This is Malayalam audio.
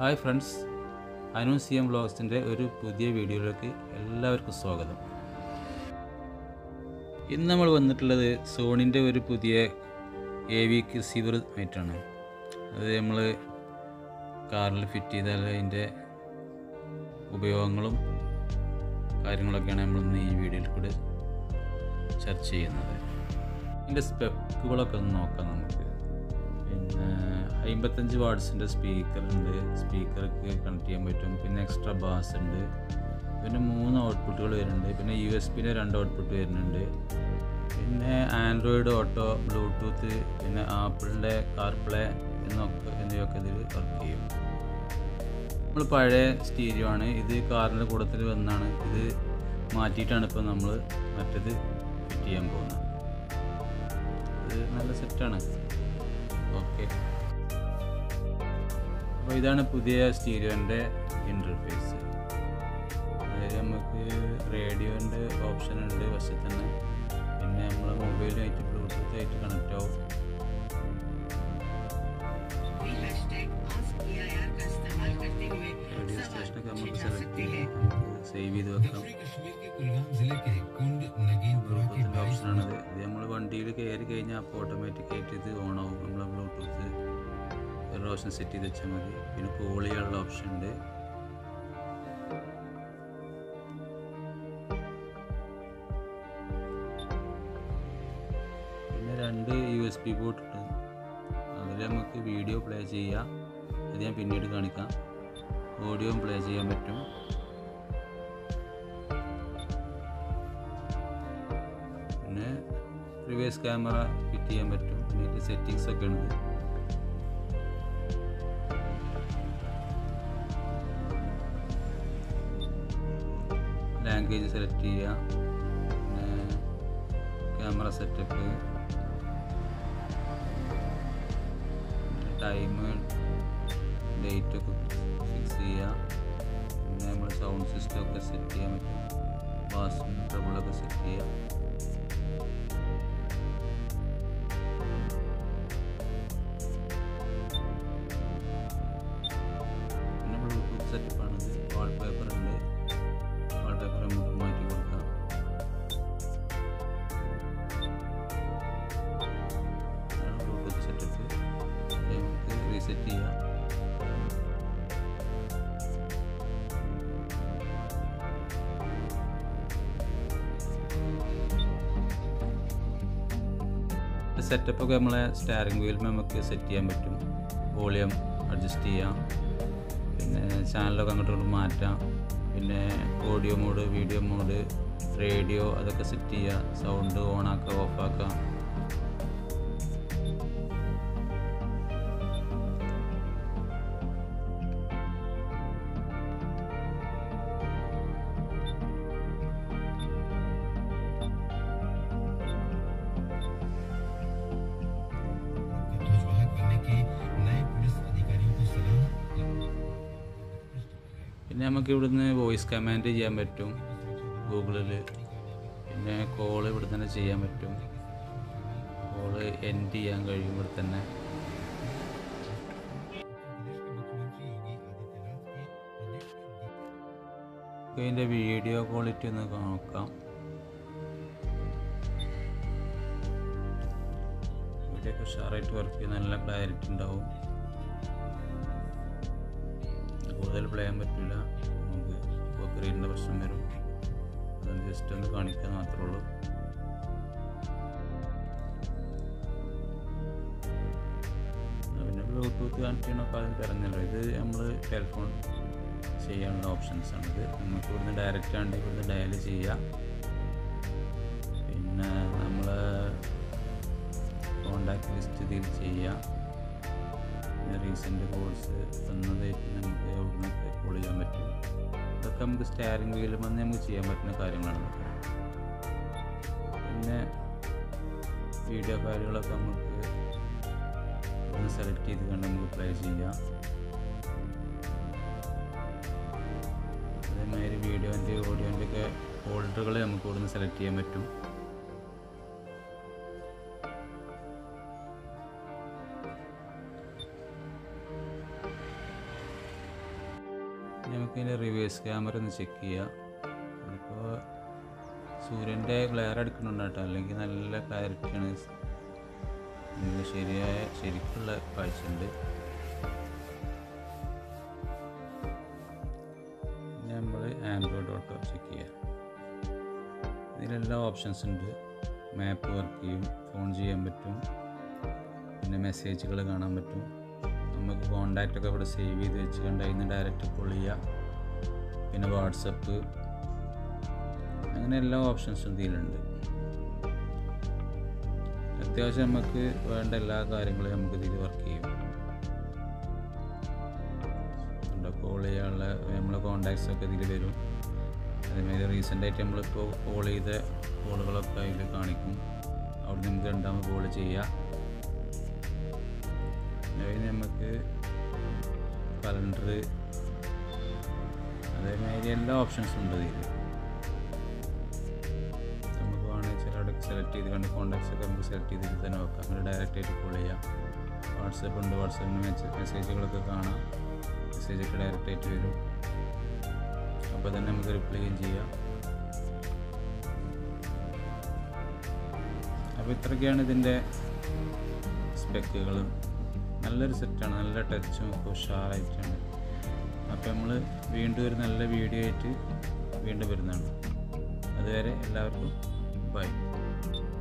hi friends Anu C M വ്ളോഗ്സിൻ്റെ ഒരു പുതിയ വീഡിയോയിലേക്ക് എല്ലാവർക്കും സ്വാഗതം ഇന്ന് നമ്മൾ വന്നിട്ടുള്ളത് സോണിൻ്റെ ഒരു പുതിയ എ വി റിസീവർ ആയിട്ടാണ് അത് നമ്മൾ കാറിൽ ഫിറ്റ് ചെയ്താൽ അതിൻ്റെ ഉപയോഗങ്ങളും കാര്യങ്ങളൊക്കെയാണ് നമ്മളിന്ന് ഈ വീഡിയോയിൽ കൂടെ ചർച്ച ചെയ്യുന്നത് ഇതിൻ്റെ സ്പെക്കുകളൊക്കെ ഒന്ന് നോക്കാം നമുക്ക് പിന്നെ അമ്പത്തഞ്ച് വാട്ട്സിൻ്റെ സ്പീക്കർ ഉണ്ട് സ്പീക്കർക്ക് കണക്ട് ചെയ്യാൻ പറ്റും പിന്നെ എക്സ്ട്രാ ബാസ് ഉണ്ട് പിന്നെ മൂന്ന് ഔട്ട്പുട്ടുകൾ വരുന്നുണ്ട് പിന്നെ യു എസ് പിൻ്റെ രണ്ട് ഔട്ട്പുട്ട് വരുന്നുണ്ട് പിന്നെ ആൻഡ്രോയിഡ് ഓട്ടോ ബ്ലൂടൂത്ത് പിന്നെ ആപ്പിളിൻ്റെ കാർപ്ലേ എന്നൊക്കെ എന്നിവയൊക്കെ ഇതിൽ വർക്ക് ചെയ്യും നമ്മൾ പഴയ സ്റ്റീരിയോ ആണ് ഇത് കാറിൻ്റെ കൂട്ടത്തിൽ വന്നാണ് ഇത് മാറ്റിയിട്ടാണ് ഇപ്പോൾ നമ്മൾ മറ്റേത് ഫിറ്റ് ചെയ്യാൻ പോകുന്നത് ഇത് നല്ല സെറ്റാണ് ഓക്കെ അപ്പോൾ ഇതാണ് പുതിയ സ്റ്റീരിയോൻ്റെ ഇൻ്റർഫേസ് അതായത് നമുക്ക് റേഡിയോൻ്റെ ഓപ്ഷൻ ഉണ്ട് പക്ഷേ തന്നെ പിന്നെ നമ്മൾ മൊബൈലുമായിട്ട് ബ്ലൂടൂത്ത് ആയിട്ട് കണക്റ്റ് ആവും भी हैशटैग आस्क EIR का इस्तेमाल करते हुए റേഡിയോ सवाल സ്റ്റേഷനൊക്കെ पूछे നമുക്ക് जा സെലക്ട് सकते ചെയ്യാം हैं നമുക്ക് സേവ് ചെയ്ത് വെക്കാം दक्षिणी कश्मीर के कुलगाम जिले के कुंड नगीनपुरा की ബ്ലൂടൂത്തിൻ്റെ बाईस ഓപ്ഷനാണിത് ഇത് നമ്മൾ വണ്ടിയിൽ കയറി കഴിഞ്ഞാൽ അപ്പോൾ ഓട്ടോമാറ്റിക്കായിട്ട് ഇത് ഓൺ ആവും നമ്മൾ ബ്ലൂടൂത്ത് ഒരു ഓപ്ഷൻ സെറ്റ് ചെയ്ത് വെച്ചാൽ മതി പിന്നെ കോൾ ചെയ്യാനുള്ള ഓപ്ഷൻ ഉണ്ട് പിന്നെ രണ്ട് യു എസ് പി പോർട്ട് ഉണ്ട് അതിൽ നമുക്ക് വീഡിയോ പ്ലേ ചെയ്യാം അത് ഞാൻ പിന്നീട് കാണിക്കാം ഓഡിയോയും പ്ലേ ചെയ്യാൻ പറ്റും പിന്നെ റിവേഴ്സ് ക്യാമറ ഫിറ്റ് ചെയ്യാൻ പറ്റും പിന്നെ ഇതിൻ്റെ സെറ്റിങ്സ് ഒക്കെ ഉണ്ട് ലാംഗ്വേജ് സെലക്ട് ചെയ്യുക പിന്നെ ക്യാമറ സെറ്റപ്പ് ടൈം ഡേറ്റ് ഒക്കെ ഫിക്സ് ചെയ്യുക പിന്നെ നമ്മൾ സൗണ്ട് സിസ്റ്റം ഒക്കെ സെറ്റ് ചെയ്യാൻ പറ്റും ബാസും ട്രബിളൊക്കെ സെറ്റ് ചെയ്യുക പിന്നെ ബ്ലൂടൂത്ത് സെറ്റപ്പാണിത് വാൾപേപ്പർ ഉണ്ട് വാൾപേപ്പർ നമുക്ക് മാറ്റി കൊടുക്കാം ഇതാണ് ബ്ലൂടൂത്ത് സെറ്റപ്പ് നമുക്ക് റീസെറ്റ് ചെയ്യാം സെറ്റപ്പ് ഒക്കെ നമ്മളെ സ്റ്റാറിംഗ് വീലിൽ നമുക്ക് സെറ്റ് ചെയ്യാൻ പറ്റും വോളിയം അഡ്ജസ്റ്റ് ചെയ്യാം പിന്നെ ചാനലൊക്കെ അങ്ങോട്ടും ഇങ്ങോട്ടും മാറ്റാം പിന്നെ audio mode video mode radio അതൊക്കെ സെറ്റ് ചെയ്യുക സൗണ്ട് ഓണാക്കുക ഓഫാക്കാം का ध्वजवाहक बनने के नए पुलिस अधिकारियों को सलाम പിന്നെ നമുക്ക് ഇവിടുന്ന് വോയിസ് കമാൻഡ് ചെയ്യാൻ പറ്റും ഗൂഗിളിൽ പിന്നെ കോൾ ഇവിടെ തന്നെ ചെയ്യാൻ പറ്റും കോള് എൻഡ് ചെയ്യാൻ കഴിയും ഇവിടെ തന്നെ उत्तर प्रदेश के मुख्यमंत्री योगी आदित्यनाथ के प्रोजेक्ट में ഇതിൻ്റെ വീഡിയോ ക്വാളിറ്റി ഒന്ന് നോക്കാം വീഡിയോ ഒക്കെ ഉഷാറായിട്ട് വർക്ക് ചെയ്യും നല്ല ക്ലാരിറ്റി ഉണ്ടാവും കൂടുതൽ പ്ലേ ചെയ്യാൻ പറ്റില്ല നമുക്ക് കോപ്പറേറ്റിൻ്റെ പ്രശ്നം വരും അതൊന്ന് ജസ്റ്റ് ഒന്ന് കാണിക്കാൻ മാത്രമേ ഉള്ളൂ ആ, പിന്നെ ബ്ലൂടൂത്ത് കണക്ട് ചെയ്യണമൊക്കെ ആദ്യം പറഞ്ഞല്ലോ ഇത് നമ്മൾ ടെലിഫോൺ ചെയ്യാനുള്ള ഓപ്ഷൻസ് ആണ് ഇത് നമുക്ക് ഇവിടുന്ന് ഡയറക്റ്റ് ആണ് ഇവിടുന്ന് ഡയൽ ചെയ്യാം പിന്നെ നമ്മൾ കോണ്ടാക്ട് ലിസ്റ്റ് ഇതിൽ ചെയ്യാം പിന്നെ റീസെൻ്റ് കോഴ്സ് വന്നതായിട്ട് നമുക്ക് അവിടുന്ന് കോൾ ചെയ്യാൻ പറ്റും ഇതൊക്കെ നമുക്ക് സ്റ്റാരിങ് വീലും വന്ന് നമുക്ക് ചെയ്യാൻ പറ്റുന്ന കാര്യങ്ങളാണ് ഇതൊക്കെ പിന്നെ വീഡിയോ കാര്യങ്ങളൊക്കെ നമുക്ക് ഒന്ന് സെലക്ട് ചെയ്ത് കണ്ട് നമുക്ക് പ്ലേ ചെയ്യാം അതേമാതിരി വീഡിയോൻ്റെ ഓഡിയോൻ്റെ ഒക്കെ ഫോൾഡറുകൾ നമുക്ക് ഇവിടുന്ന് സെലക്ട് ചെയ്യാൻ പറ്റും നമുക്ക് ഇതിൻ്റെ റിവേഴ്സ് ക്യാമറ ഒന്ന് ചെക്ക് ചെയ്യാം അതിപ്പോൾ സൂര്യൻ്റെ ഗ്ലെയർ എടുക്കുന്നുണ്ട് കേട്ടോ അല്ലെങ്കിൽ നല്ല ക്ലാരിറ്റിയാണ് നല്ല ശരിയായ ശരിക്കുള്ള കാഴ്ചയുണ്ട് പിന്നെ നമ്മൾ ആൻഡ്രോയിഡ് ഓട്ടോ ചെക്ക് ചെയ്യാം ഇതിലെല്ലാം ഓപ്ഷൻസ് ഉണ്ട് മാപ്പ് വർക്ക് ചെയ്യും ഫോൺ ചെയ്യാൻ പറ്റും പിന്നെ മെസ്സേജുകൾ കാണാൻ പറ്റും നമുക്ക് കോണ്ടാക്റ്റ് ഒക്കെ ഇവിടെ സേവ് ചെയ്ത് വെച്ച് കണ്ട് അതിൽ നിന്ന് ഡയറക്റ്റ് കോൾ ചെയ്യാം പിന്നെ വാട്സപ്പ് അങ്ങനെ എല്ലാ ഓപ്ഷൻസും ഇതിലുണ്ട് അത്യാവശ്യം നമുക്ക് വേണ്ട എല്ലാ കാര്യങ്ങളും നമുക്ക് ഇതിൽ വർക്ക് ചെയ്യും കോൾ ചെയ്യാനുള്ള നമ്മളെ കോണ്ടാക്ട്സ് ഒക്കെ ഇതിൽ വരും അതേമാതിരി റീസെൻ്റായിട്ട് നമ്മളിപ്പോൾ കോൾ ചെയ്ത കോളുകളൊക്കെ അതിൽ കാണിക്കും അവിടെ നമുക്ക് രണ്ടാമത് കോൾ ചെയ്യാം അതിന് നമുക്ക് കലണ്ടർ അതേമാതിരി എല്ലാ ഓപ്ഷൻസും ഉണ്ട് ഇതിൽ നമുക്ക് വേണമെങ്കിൽ ചില അവിടെ സെലക്ട് ചെയ്ത് കണ്ട് കോൺടാക്ട്സ് ഒക്കെ നമുക്ക് സെലക്ട് ചെയ്തിട്ട് തന്നെ വെക്കാം അങ്ങനെ ഡയറക്റ്റ് ആയിട്ട് കോൾ ചെയ്യാം വാട്സപ്പ് ഉണ്ട് വാട്സപ്പിന് മെസ്സേജുകളൊക്കെ കാണാം മെസ്സേജൊക്കെ ഡയറക്റ്റ് ആയിട്ട് വരും അപ്പോൾ തന്നെ നമുക്ക് റിപ്ലൈ ചെയ്യാം അപ്പോൾ ഇത്രയൊക്കെയാണ് ഇതിൻ്റെ സ്പെക്കുകളും നല്ലൊരു സെറ്റാണ് നല്ല ടച്ചും ഒക്കെ ഉഷാറായിട്ടാണ് അപ്പോൾ നമ്മൾ വീണ്ടും ഒരു നല്ല വീഡിയോ ആയിട്ട് വീണ്ടും വരുന്നതാണ് അതുവരെ എല്ലാവർക്കും ബൈ